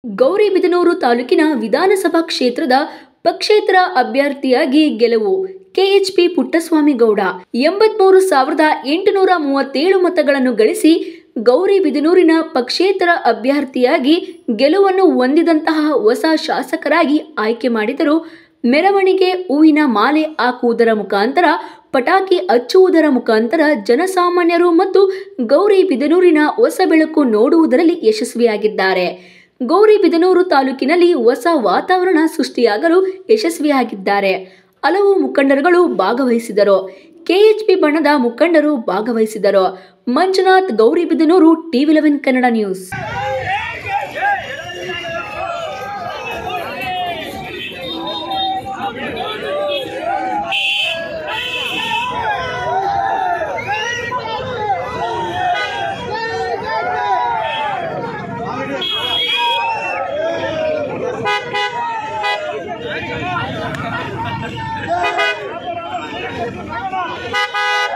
ಗೌರಿಬಿದನೂರು ತಾಲೂಕಿನ ವಿಧಾನಸಭಾ ಕ್ಷೇತ್ರದ ಪಕ್ಷೇತರ ಅಭ್ಯರ್ಥಿಯಾಗಿ ಗೆಲುವು ಕೆಎಚ್ಪಿ ಪುಟ್ಟಸ್ವಾಮಿ ಗೌಡ ಎಂಬತ್ಮೂರು ಸಾವಿರದ ಎಂಟುನೂರ ಮೂವತ್ತೇಳು ಮತಗಳನ್ನು ಗಳಿಸಿ ಗೌರಿಬಿದನೂರಿನ ಪಕ್ಷೇತರ ಅಭ್ಯರ್ಥಿಯಾಗಿ ಗೆಲುವನ್ನು ಹೊಂದಿದಂತಹ ಹೊಸ ಶಾಸಕರಾಗಿ ಆಯ್ಕೆ ಮಾಡಿದರು ಮೆರವಣಿಗೆ ಹೂವಿನ ಮಾಲೆ ಹಾಕುವುದರ ಮುಖಾಂತರ ಪಟಾಕಿ ಹಚ್ಚುವುದರ ಮುಖಾಂತರ ಜನಸಾಮಾನ್ಯರು ಮತ್ತು ಗೌರಿಬಿದನೂರಿನ ಹೊಸ ಬೆಳಕು ನೋಡುವುದರಲ್ಲಿ ಯಶಸ್ವಿಯಾಗಿದ್ದಾರೆ ಗೌರಿಬಿದನೂರು ತಾಲೂಕಿನಲ್ಲಿ ಹೊಸ ವಾತಾವರಣ ಸೃಷ್ಟಿಯಾಗಲು ಯಶಸ್ವಿಯಾಗಿದ್ದಾರೆ ಹಲವು ಮುಖಂಡರುಗಳು ಭಾಗವಹಿಸಿದರು ಕೆಎಚ್ಪಿ ಬಣದ ಮುಖಂಡರು ಭಾಗವಹಿಸಿದರು Manjunath Gauribidanur TV eleven Kannada news Hey!